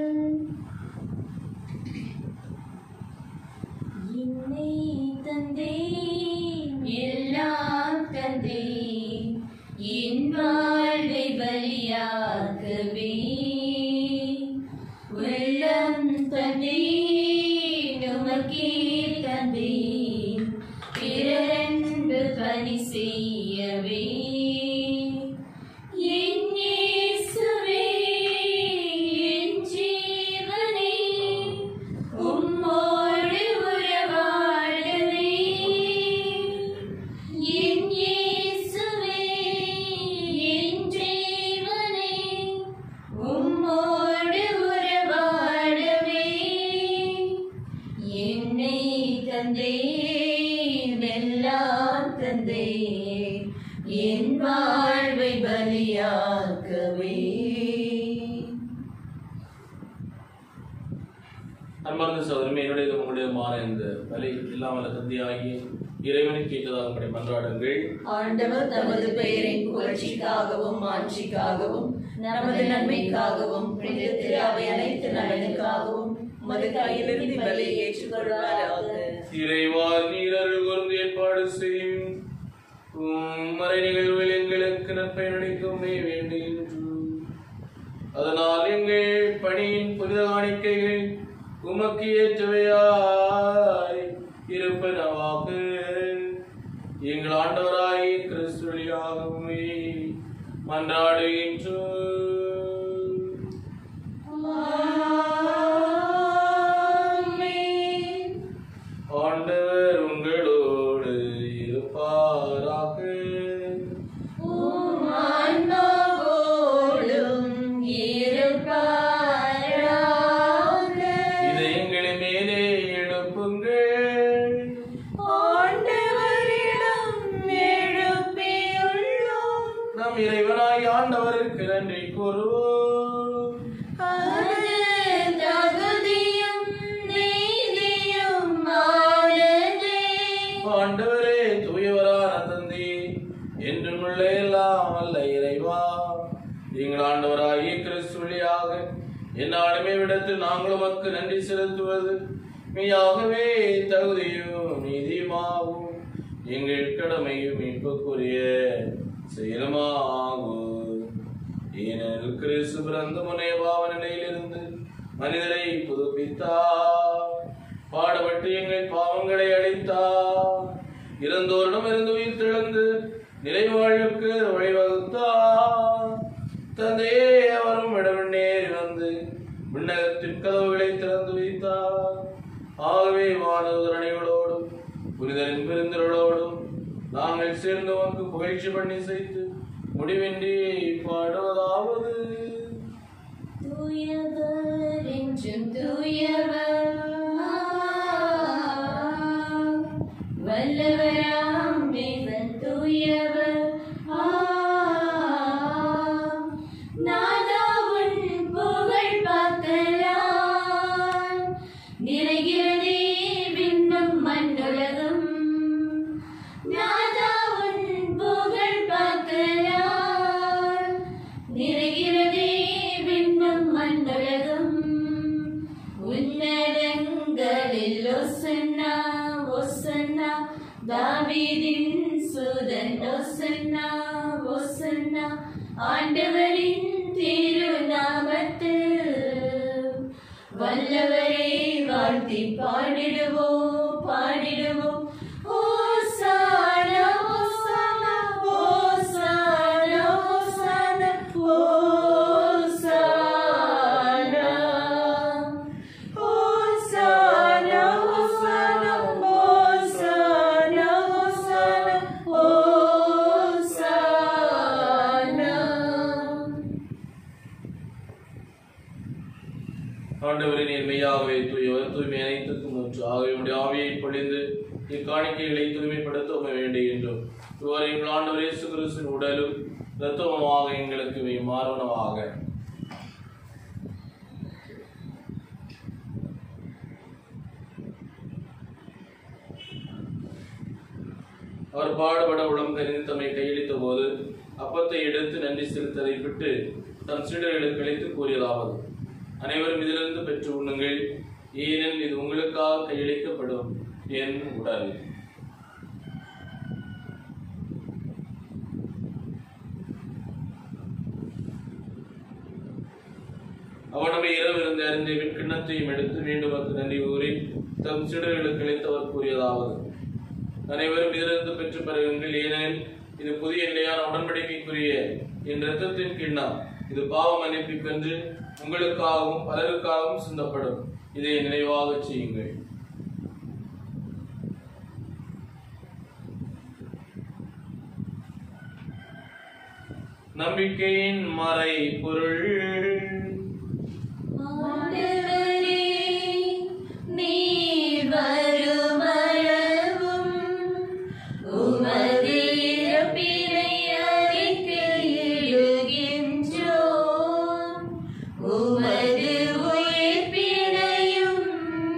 என்னை தந்தே எல்லாம் தந்தே என் வாழ்வை பலியாகவே உள்ளம் தந்தே உமக்கே தந்தே பிறரன்பு பணி செய்யவே என் இயேசுவே, என் ஜீவனே, உம்மோடு உறவாடவே. என் இயேசுவே, என் ஜீவனே, உம்மோடு உறவாடவே. என்னை தந்தே எல்லாம் தந்தே என் வாழ்வை பலியாக்கவே அன்பார்ந்த சகோதரமே என்னுடைய உங்களுடையமான இந்த பலி இல்லாமல் தந்தையாகி இறைவனை கேட்டதாக உங்களை மன்றாடுங்கள் ஆண்டவர் தமது பெயரின் புகழ்ச்சிக்காகவும் மாட்சிக்காகவும் நமது நன்மைக்காகவும் புனித திரு அவை அனைத்து நலனுக்காகவும் மது கையிலிருந்து பலியை ஏற்றுக்கொள்வாராக இறைவா நீர் அருள் கூர்ந்து ஏற்பாடு செய்யும் உம் மறை நிகழ்வில் எங்களுக்கு நற்பயன் அளிக்கும் வேண்டுகின்றோம் அதனால் எங்கள் பணியின் புனித காணிக்கைகள் உமக்கு ஏற்றவையாய் இருப்பனவாக எங்கள் ஆண்டவராய் கிறிஸ்து வழியாகவே மன்றாடுகின்றோம் ஆண்டவர் உங்களோடு இருப்பாராக ஆன்மாவோடும் இருப்பாராக. இதை எங்களை மேலே எழுப்புங்கள் ஆண்டவரிடம் எழுப்பியுள்ளோம். நம் இறைவனாய் ஆண்டவருக்கு நன்றி கூறுவோம் அது தகுதியும் நீதியுமானதே. ஆண்டவரே தூயவரான தந்தி என்றும் உள்ள எல்லாம் அல்ல இறைவா எங்கள் ஆண்டவராகிய கிறிஸ்து வழியாக என்னாலுமே விடத்தில் நாங்கள் உமக்கு நன்றி செலுத்துவது மெய்யாகவே தகுதியும் நீதியுமாகும் எங்கள் கடமையும் மீட்புக்குரிய செயலுமாகும் ஏனெனில் கிறிஸ்து பிறந்த முனைய பாவ நிலையிலிருந்து மனிதரை புதுப்பித்தார் பாடுபட்டு எங்கள் பாவங்களை அழித்தார் இறந்தோரிடம் இருந்து உயிர் திழந்து நிலைவாழ்வுக்கு வழிவகுத்தார் தந்தையே அவரும் இடமண்ணேறி வந்து விண்ணகத்தின் கதவுகளை திறந்து வைத்தார் ஆகவே வானதுரணிகளோடும் புனிதரின் பெருந்தர்களோடும் நாங்கள் சேர்ந்து உமக்கு புகழ்ச்சி பண்ணி செய்து முடிவின்றி பாடுவதாவது தூயவர் என்றும் தூயவர் வல்லவராம் தேவன் தூயவர் நாதா உன் புகழ் பார்க்கலாம் நிறைகிறதே விண்ணும் மண்ணுலகம் நாதா ஓசன்னா ஓசன்னா ஆண்டவரின் திருநாமத்தில் வல்லவரை வாழ்த்தி பாடிடுவோம் பாடிடுவோம் ஓசானா ஓசானா ஓசானா ஓசானா ஓசானா ஓசானா ஓசானா ஓசானா ஓசானா ஓசானா ஆண்டவரின் என்மையாகவே தூயவர் தூய்மை அனைத்துக்கும் ஒன்று ஆகவே உடைய ஆவியை பொழிந்து இக்காணிக்கைகளை தூய்மைப்படுத்த உமை வேண்டுகின்றோம் இவர் எங்கள் ஆண்டவர் இயேசு கிறிஸ்துவின் உடலும் இரத்தமுமாக எங்களுக்கு இவை மாறுவனவாக அவர் பாடுபட உளம் கருதி தம்மை கையளித்த போது அப்பத்தை எடுத்து நன்றி செலுத்ததை விட்டு தம் சீடர்களுக்கு அளித்து கூறியதாவது அனைவரும் இதிலிருந்து பெற்று உண்ணுங்கள் ஏனெனில் இது உங்களுக்காக கையளிக்கப்படும் என் உடல் அவனுடைய இரவு இருந்த அறிந்து கிண்ணத்தையும் எடுத்து மீண்டும் வந்து நன்றி கூறி தம் சீடர்களுக்கு அளித்தவர் கூறியதாவது அனைவரும் இதிலிருந்து பெற்று பெறுங்கள் ஏனெனில் இது புதிய நிலையான உடன்படிக்கைக்குரிய என் இரத்தத்தின் கிண்ணம் இது பாவ மன்னிப்புக்கென்று உங்களுக்காகவும் பலருக்காகவும் சிந்தப்படும் இதை நினைவாக செய்யுங்கள் நம்பிக்கையின் மறை பொருள் ஆண்டவரே, நீர் வருமளவும் உமது இறப்பினை அறிக்கையிடுகின்றோம். உமது உயிர்ப்பினையும்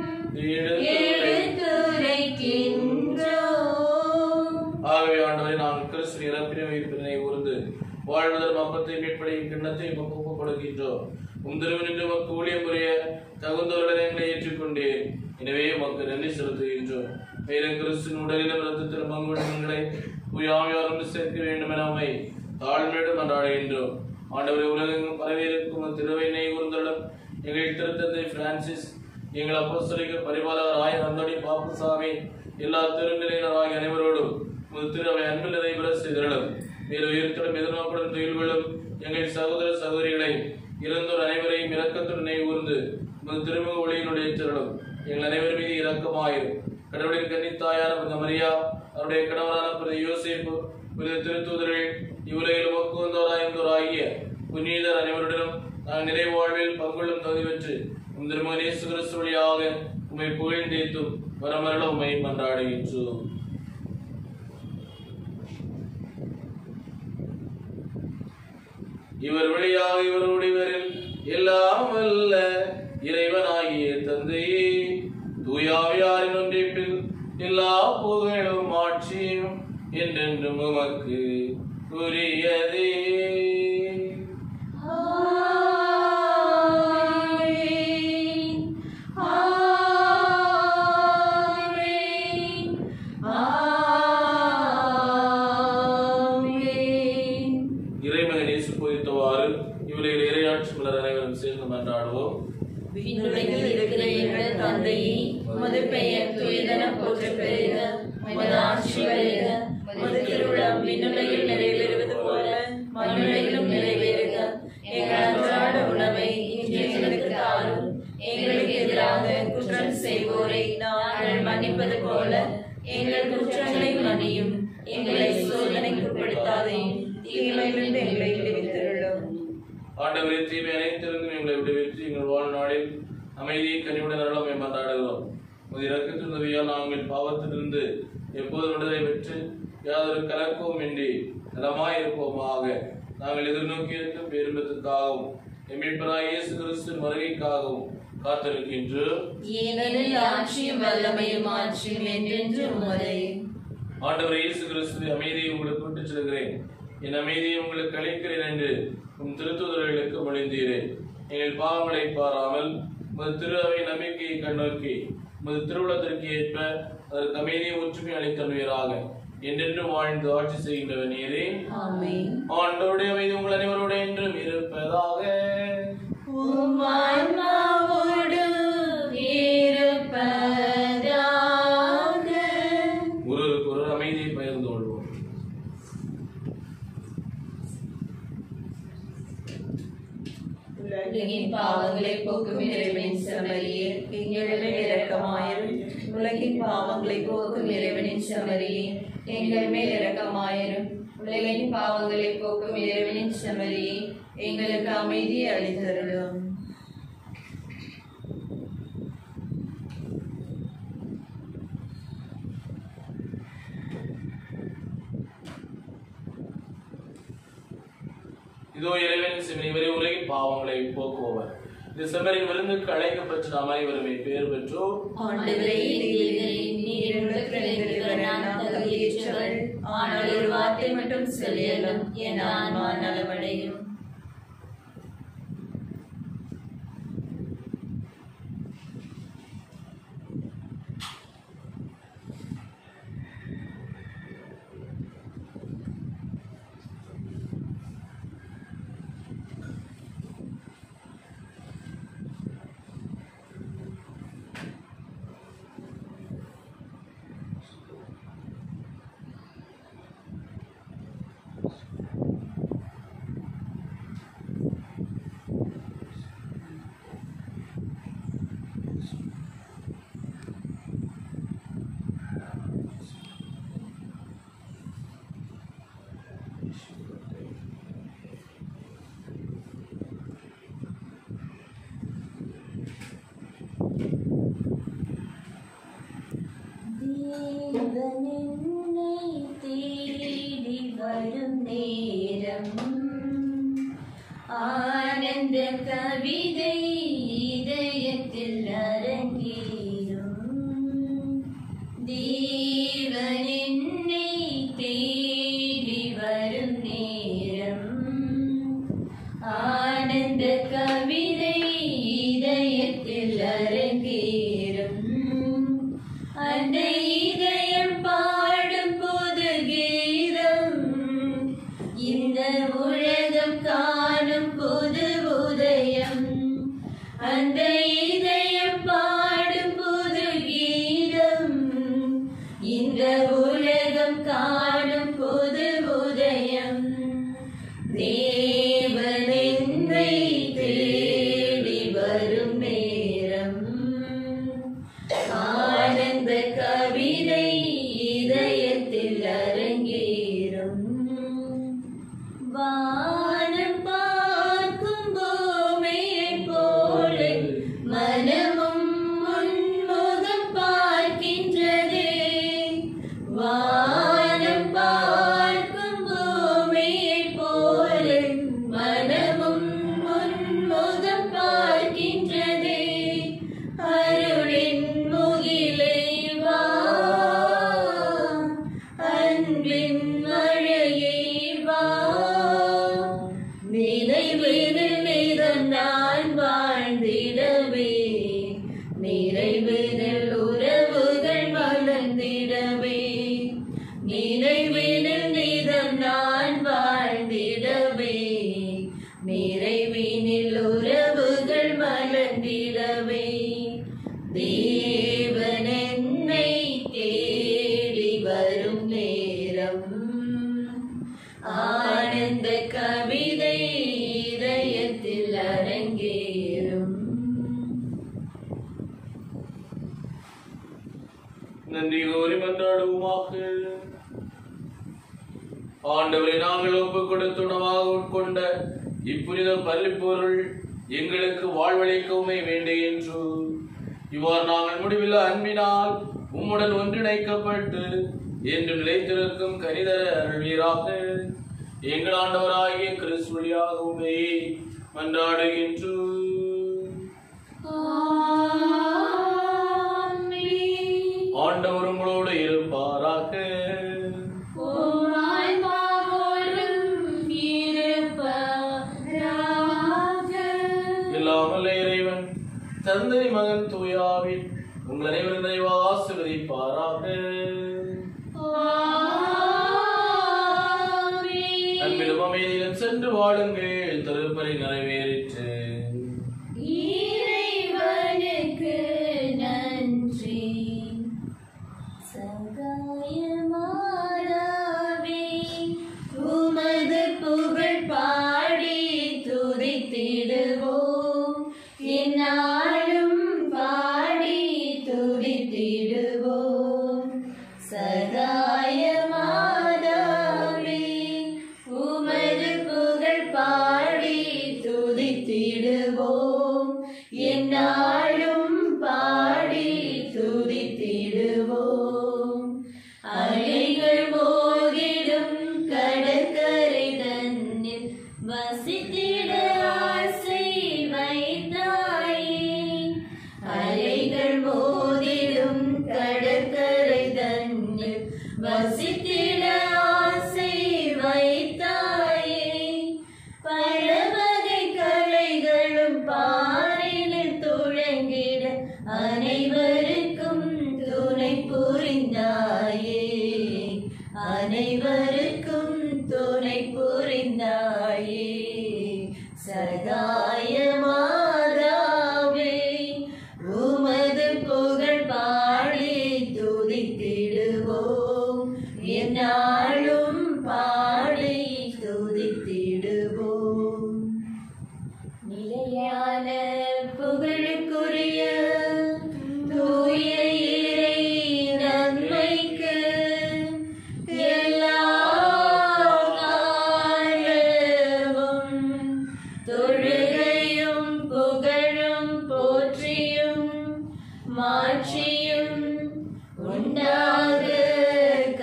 எடுத்துரைக்கின்றோம். ஆகவே ஆண்டவரை நான் கிறிஸ்து இறப்பினை உயிர்ப்பினை உருந்து வாழ்வதன் அப்பத்தை மீட்படையும் கிண்ணத்தை உமக்கு ஒப்புக் கொடுக்கின்றோம் உம் திருவினின்று உமக்கு ஊழியம் புரிய தகுந்தவர்களை எங்களை ஏற்றுக்கொண்டேன் எனவே உமக்கு நன்றி செலுத்துகின்றோம் மேலும் கிறிஸ்துவின் உடலிலும் ரத்தத்திலும் பங்குகளை புயாமையாரும் சேர்க்க வேண்டும் என உம்மை தாழ்மையோடு மன்றாடுகின்றோம் ஆண்டவரை உலகெங்கும் பரவியிருக்கும் உம் திருவையினை கூர்ந்தடம் எங்கள் திருத்தந்தை பிரான்சிஸ் எங்கள் அப்போஸ்தலிக பரிபாலகர் ஆயர் அந்தோணி பாப்புசாமி எல்லா திருநிலையினராகிய அனைவரோடும் உமது திருவை அன்பில் நிறைவேற செய்திருளும் மேலும் உயிர்த்தலும் எதிர்நோக்குடன் துயில்களும் எங்கள் சகோதர சகோதரிகளை இறந்தோர் அனைவரையும் இரக்கத்துடன் நினைவு கூர்ந்து உமது திருமுக ஒளியினுடைய திருளும் எங்கள் அனைவர் மீது இரக்கமாயிரும் கடவுளின் கன்னித்தாயான புனித மரியா அவருடைய கணவரான புனித யோசேப்பு புனித திருத்தூதர்கள் இவ்வுலகில் ஒக்குவந்தோராய்ந்தோராகிய புனிதர் அனைவருடனும் நாங்கள் நிறைவு வாழ்வில் பங்குள்ளும் தகுதி பெற்று உம் திருமகன் இயேசு கிறிஸ்து வழியாக உம்மை புகழ்ந்தேத்தும் வரமரள உம்மை மன்றாடுகின்றோம் இவர் வழியாக இவருடையவரில் எல்லாம் வல்ல இறைவனாகிய தந்தையே தூயாவியாரின் ஒன்றிப்பில் எல்லா புகழும் ஆட்சியும் என்றென்றும் உமக்கு உரியதே ஆமென். ஆமென். ஆமென். இறைமகன் இயேசு போதித்தவாறு இவர்கள் இறையாட்சி மலர் அனைவரும் சேர்ந்து மன்றாடுவோம் விண்ணுலகில் இருக்கிற எங்கள் தந்தையே உமது பெயர் துயதன போற்ற பெறுக உமது ஆட்சி வருக உமது திருவிழம் விண்ணுலகில் நிறைவேறுவது போல மண்ணுலகிலும் நிறைவேறுக எங்கள் அன்றாட உணவை இன்று எங்களுக்கு தாரும் எங்களுக்கு எதிராக குற்றம் செய்வோரை நாங்கள் மன்னிப்பது போல எங்கள் குற்றங்களை மன்னியும் எங்களை சோதனைக்கு படுத்தாதையும் தீமையிலிருந்து எங்களை விடுவித்தருளும் ஆண்டவரே தீமை அனைத்திலிருந்தும் எங்களை விடுவித்து எங்கள் வாழ்நாளில் அமைதியை கனிவுடன் அருளமை மன்றாடுகிறோம் உமது இரக்கத்தின் உதவியால் நாங்கள் பாவத்திலிருந்து எப்போதும் விடுதலை பெற்று யாதொரு கலக்கமும் இன்றி நலமாய் இருப்போமாக நாங்கள் எதிர்நோக்கி இருக்கும் பேரும்பத்துக்காகவும் எம்மிழ்பராய் இயேசு கிறிஸ்துவின் வருகைக்காகவும் காத்திருக்கின்றோம் ஏனெனில் ஆட்சியும் வல்லமையும் ஆட்சியும் என்றென்று உமதே ஆண்டவர் இயேசு கிறிஸ்துவை அமைதியை உங்களுக்கு விட்டுச் செல்கிறேன் என் அமைதியை உங்களுக்கு அளிக்கிறேன் என்று உம் திருத்துதர்களுக்கு மொழிந்தீரேன் எங்கள் பாவங்களை பாராமல் உமது திரு அவை நம்பிக்கையை கண்ணோக்கி உமது திருவுளத்திற்கு ஏற்ப அதற்கு அமைதியை ஒற்றுமை அளித்தனுவீராக என்றென்று வாழ்ந்து ஆட்சி செய்கின்றவர் நீரே ஆமென் ஆண்டோடைய அமைதி உங்கள் அனைவரோடு என்றும் இருப்பதாக உம் ஆன்மாவோடு இருப்பதாக ஒருவருக்கு ஒரு அமைதியை பகிர்ந்து கொள்வோம் உலகின் பாவங்களை போக்கும் இறைவனின் செமரியே எங்கள் மேல் இரக்கமாயிரும் உலகின் பாவங்களை போக்கும் இறைவனின் செமரியே எங்கள் மேல் இரக்கமாயிரும் உலகின் பாவங்களை போக்கும் இறைவனின் செமரியே எங்களுக்கு அமைதியை அளித்தருளும் இதோ இறைவன் சிவன் இவரே உலகின் பாவங்களை போக்குபவர் இந்த செம்மறின் விருந்துக்கு அழைக்கப்பட்ட நாம் அனைவருமே பேர் பெற்றோர் ஆண்டவரே தேவரே, நீர் உள்ளத்திலிருந்து வர நான் தகுதியற்றவள். ஆனால் ஒரு வார்த்தை மட்டும் சொல்லியலும் என் ஆன்மா நலமடையும் தேவனென்னை தேடி வரும் நேரம் ஆனந்த கவிதை இதயத்தில் அரங்கேறும் தேவனென்னை தேடி வரும் நேரம் ஆனந்த கவிதை இதயத்தில் அரங்கேறும் அந்த இதயம் பாடும் புது கீதம் இந்த உலகம் காணும் புது உதயம் அந்த இதயம் பாடும் புது கீதம் இந்த உலகம் காணும் புது உதயம் தேவனென்னை தேடி வரும் நேரம் ஆனந்த கவிதை இதயத்தில் அரங்கேறும் வானம் பார்க்கும் பூமியைப் போல மனமும் முன்முகம் பார்க்கின்றதே வானம் பார்க்கும் பூமியைப் போல மனமும் முன்முகம் பார்க்கின்றதே அருளின் முகிலை வா அன்பின் மழையை வா நினைவில் நிதம் நான் வாழ்ந்திடவே நிறைவில் உறவுகள் வளர்ந்திடவே நினைவில் நிதம் நான் வாழ்ந்திடவே நிறைவினில் உறவுகள் மலர்ந்திடவே தேவனென்னை தேடி வரும் நேரம் ஆனந்த கவிதை இதயத்தில் அரங்கேறும் நன்றி கோரி மன்றாடுவோமாக ஆண்டவரை நாங்கள் ஒப்புக் கொடுத்து உணவாக உட்கொண்ட இப்புனித பள்ளிப்பொருள் எங்களுக்கு வாழ்வளிக்கவுமே வேண்டுகின்று இவ்வாறு நாங்கள் முடிவில் அன்பினால் உம்முடன் ஒன்றிணைக்கப்பட்டு என்று நிலைத்திருக்கும் கனிதர அருள்வீராக எங்கள் ஆண்டவராகிய கிறிஸ்து வழியாகவுமே மன்றாடுகின்றோம் ஆண்டவர் உங்களோடு இருப்பாராக இல்லாமல் இறைவன் தந்தை மகன் தூயாவின் உங்கள் அனைவரும் நிறைவாக ஆசீர்வதிப்பாராக ஆமென். அன்பிலும் அமைதியிலும் சென்று வாழுங்கள் திருப்பலி நிறைவேறிற்று இறைவனுக்கு நன்றி சகாயமானவே உமது புகழ் பாடி துதித்திடுவோம் என்னாலும் பாடி துதித்திடுவோம் சகாயமானவே உமது புகழ் பாடி துதித்திடுவோம் என்னாலும் பாடி துதித்திடுவோம் அலைகள் மோதிடும் கடற்கரை தன்னில் வசித்திட ஆசை வைத்தாயே அலைகள் மோதிடும் கடற்கரை தன்னில் வசித்திட ஆசை வைத்தாயே பழவகை கலைகளும் பாரினில் துழங்கிட அனைவருக்கும் துணை புரிந்தாயே அனைவருக்கும் துணை புரிந்தாயே சகாயமாதாவே உமது புகழ் பாடி துதித்திடுவோம் என்னாலும் பாடி துதித்திடுவோம் நிலையான புகழுக்குரிய தூய இறை நன்மைக்கு எல்லா காலமும் தொழுகையும் புகழும் போற்றியும் மாற்றியும் உண்டாக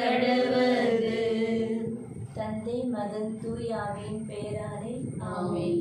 கடவது தந்தை மதன் தூயாவின் பேராலே ஆமென்